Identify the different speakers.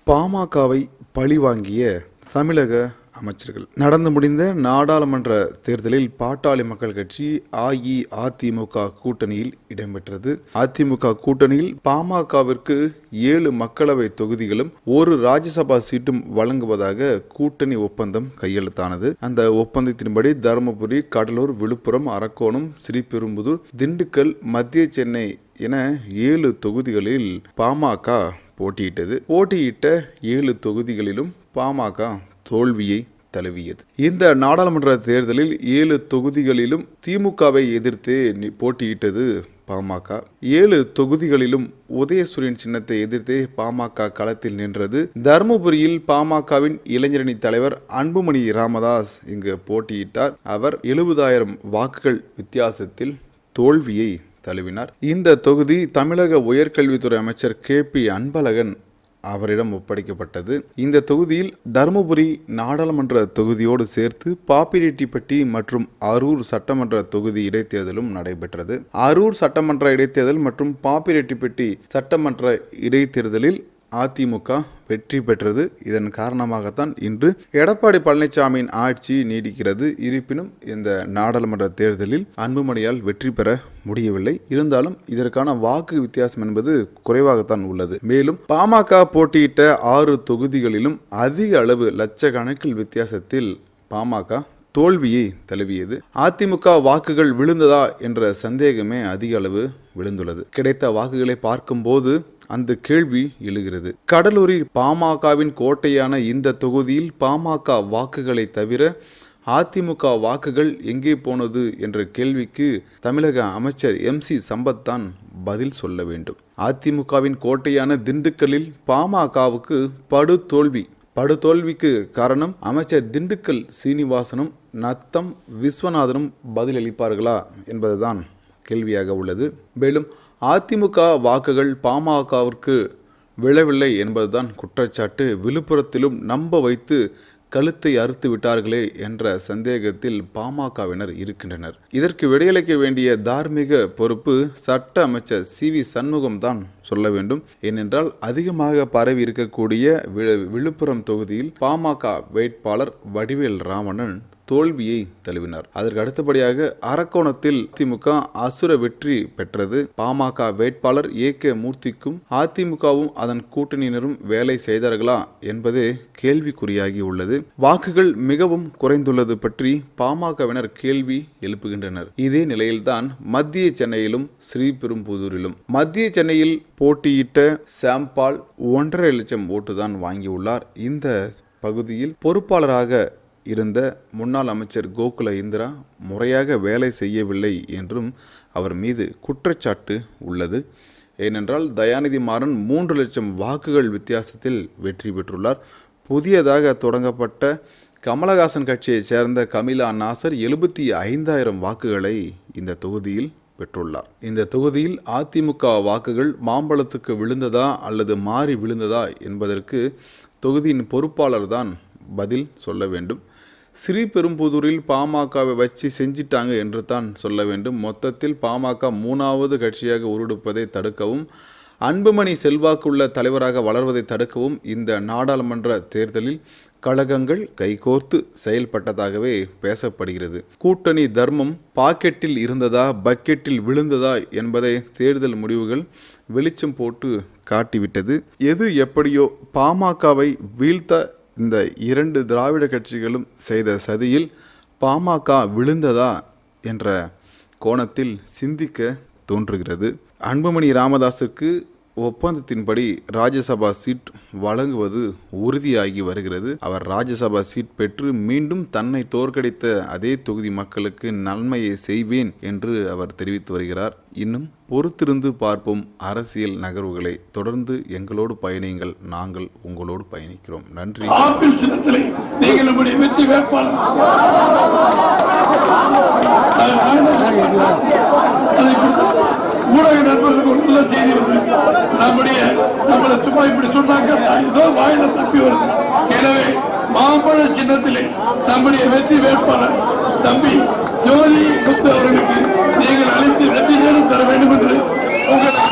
Speaker 1: பாமகவை பழிவாங்கிய தமிழக அமைச்சர்கள் நடந்து முடிந்த நாடாளுமன்ற தேர்தலில் பாட்டாளி மக்கள் கட்சி அஇஅதிமுக கூட்டணியில் இடம்பெற்றது அதிமுக கூட்டணியில் பாமகவிற்கு ஏழு மக்களவை தொகுதிகளும் ஒரு ராஜ்யசபா சீட்டும் வழங்குவதாக கூட்டணி ஒப்பந்தம் கையெழுத்தானது அந்த ஒப்பந்தத்தின்படி தருமபுரி கடலூர் விழுப்புரம் அரக்கோணம் ஸ்ரீபெரும்புதூர் திண்டுக்கல் மத்திய சென்னை என ஏழு தொகுதிகளில் பாமக போட்டியிட்டது போட்டியிட்ட ஏழு தொகுதிகளிலும் பாமக தோல்வியை தழுவியது இந்த நாடாளுமன்ற தேர்தலில் ஏழு தொகுதிகளிலும் திமுகவை எதிர்த்து நி- போட்டியிட்டது பாமக ஏழு தொகுதிகளிலும் உதயசூரியன் சின்னத்தை எதிர்த்தே பாமக களத்தில் நின்றது தருமபுரியில் பாமகவின் இளைஞரணி தலைவர் அன்புமணி ராமதாஸ் இங்கு போட்டியிட்டார் அவர் எழுபதாயிரம் வாக்குகள் வித்தியாசத்தில் தோல்வியை தழுவினார் இந்த தொகுதி தமிழக உயர்கல்வித்துறை அமைச்சர் கே பி அன்பழகன் அவரிடம் ஒப்படைக்கப்பட்டது இந்த தொகுதியில் தருமபுரி நாடாளுமன்ற தொகுதியோடு சேர்த்து பாப்பிரெட்டிப்பட்டி மற்றும் அரூர் சட்டமன்ற தொகுதி இடைத்தேர்தலும் நடைபெற்றது அரூர் சட்டமன்ற இடைத்தேர்தல் மற்றும் பாப்பிரெட்டிப்பட்டி சட்டமன்ற இடைத்தேர்தலில் அதிமுக வெற்றி பெற்றது இதன் காரணமாகத்தான் இன்று எடப்பாடி பழனிசாமியின் ஆட்சி நீடிக்கிறது இருப்பினும் இந்த நாடாளுமன்ற தேர்தலில் அன்புமணியால் வெற்றி பெற முடியவில்லை இருந்தாலும் இதற்கான வாக்கு வித்தியாசம் என்பது குறைவாகத்தான் உள்ளது மேலும் பாமக போட்டியிட்ட ஆறு தொகுதிகளிலும் அதிக அளவு லட்சக்கணக்கில் வித்தியாசத்தில் பாமக தோல்வியை தழுவியது அதிமுக வாக்குகள் விழுந்ததா என்ற சந்தேகமே அதிக அளவு விழுந்துள்ளது கிடைத்த வாக்குகளை பார்க்கும்போது அந்த கேள்வி எழுகிறது கடலூரில் பாமகவின் கோட்டையான இந்த தொகுதியில் பாமக வாக்குகளை தவிர அதிமுக வாக்குகள் எங்கே போனது என்ற கேள்விக்கு தமிழக அமைச்சர் எம் சி சம்பத் தான் பதில் சொல்ல வேண்டும் அதிமுகவின் கோட்டையான திண்டுக்கல்லில் பாமகவுக்கு படு தோல்வி படுதோல்விக்கு காரணம் அமைச்சர் திண்டுக்கல் சீனிவாசனும் நத்தம் விஸ்வநாதனும் பதிலளிப்பார்களா என்பதுதான் கேள்வியாக உள்ளது மேலும் அதிமுக வாக்குகள் பாமகவிற்கு விழவில்லை என்பதுதான் குற்றச்சாட்டு விழுப்புரத்திலும் நம்ப வைத்து கழுத்தை அறுத்து விட்டார்களே என்ற சந்தேகத்தில் பாமகவினர் இருக்கின்றனர் இதற்கு விடையளிக்க வேண்டிய தார்மீக பொறுப்பு சட்ட அமைச்சர் சி வி சண்முகம் தான் சொல்ல வேண்டும் ஏனென்றால் அதிகமாக பரவி இருக்கக்கூடிய வி- விழுப்புரம் தொகுதியில் பாமக வேட்பாளர் வடிவேல் ராவணன் தோல்வியை தழுவினார் அதற்கு அடுத்தபடியாக அரக்கோணத்தில் திமுக அசுர வெற்றி பெற்றது பாமக வேட்பாளர் ஏ கே மூர்த்திக்கும் அதிமுகவும் அதன் கூட்டணியினரும் வேலை செய்தார்களா என்பதே கேள்விக்குறியாகி உள்ளது வாக்குகள் மிகவும் குறைந்துள்ளது பற்றி பாமகவினர் கேள்வி எழுப்புகின்றனர் இதே நிலையில்தான் மத்திய சென்னையிலும் ஸ்ரீபெரும்புதூரிலும் மத்திய சென்னையில் போட்டியிட்ட சாம்பால் ஒன்றரை லட்சம் ஓட்டுதான் வாங்கியுள்ளார் இந்த பகுதியில் பொறுப்பாளராக இருந்த முன்னாள் அமைச்சர் கோகுல இந்திரா முறையாக வேலை செய்யவில்லை என்றும் அவர் மீது குற்றச்சாட்டு உள்ளது ஏனென்றால் தயாநிதி மாறன் மூன்று லட்சம் வாக்குகள் வித்தியாசத்தில் வெற்றி பெற்றுள்ளார் புதியதாக தொடங்கப்பட்ட கமலஹாசன் கட்சியைச் சேர்ந்த கமிலா நாசர் எழுபத்தி ஐந்தாயிரம் வாக்குகளை இந்த தொகுதியில் பெற்றுள்ளார் இந்த தொகுதியில் அதிமுக வாக்குகள் மாம்பழத்துக்கு விழுந்ததா அல்லது மாறி விழுந்ததா என்பதற்கு தொகுதியின் பொறுப்பாளர் தான் பதில் சொல்ல வேண்டும் ஸ்ரீபெரும்புதூரில் பாமகவை வச்சு செஞ்சிட்டாங்க என்று தான் சொல்ல வேண்டும் மொத்தத்தில் பாமக மூணாவது கட்சியாக உருவெடுப்பதை தடுக்கவும் அன்புமணி செல்வாக்குள்ள தலைவராக வளர்வதை தடுக்கவும் இந்த நாடாளுமன்ற தேர்தலில் கழகங்கள் கைகோர்த்து செயல்பட்டதாகவே பேசப்படுகிறது கூட்டணி தர்மம் பாக்கெட்டில் இருந்ததா பக்கெட்டில் விழுந்ததா என்பதை தேர்தல் முடிவுகள் வெளிச்சம் போட்டு காட்டிவிட்டது எது எப்படியோ பாமகவை வீழ்த்த இந்த இரண்டு திராவிட கட்சிகளும் செய்த சதியில் பாமக விழுந்ததா என்ற கோணத்தில் சிந்திக்க தோன்றுகிறது அன்புமணி ராமதாஸுக்கு ஒப்பந்தத்தின்படி ராஜ்யசபா சீட் வழங்குவது உறுதியாகி வருகிறது அவர் ராஜ்யசபா சீட் பெற்று மீண்டும் தன்னை தோற்கடித்த அதே தொகுதி மக்களுக்கு நன்மையை செய்வேன் என்று அவர் தெரிவித்து வருகிறார் இன்னும் பொறுத்திருந்து பார்ப்போம் அரசியல் நகர்வுகளை தொடர்ந்து எங்களோடு பயணியுங்கள் நாங்கள் உங்களோடு பயணிக்கிறோம் நன்றி
Speaker 2: ஆப்பிள் சின்னத்திலே நீங்கள் நம்முடைய வெற்றி வேட்பாளர் அதை குறித்து ஊடக நண்பர்களுக்கு ஒரு நல்ல செய்தி வந்திருக்கு நம்முடைய நம்மளை சும்மா இப்படி சொன்னாங்க ஏதோ வாயில தப்பி வருது எனவே மாம்பழ சின்னத்திலே நம்முடைய வெற்றி வேட்பாளர் தம்பி ஜோதி முத்து அவர்களுக்கு நீங்கள் அளித்து வெற்றி தேடும் தர வேண்டும் என்று உங்கள்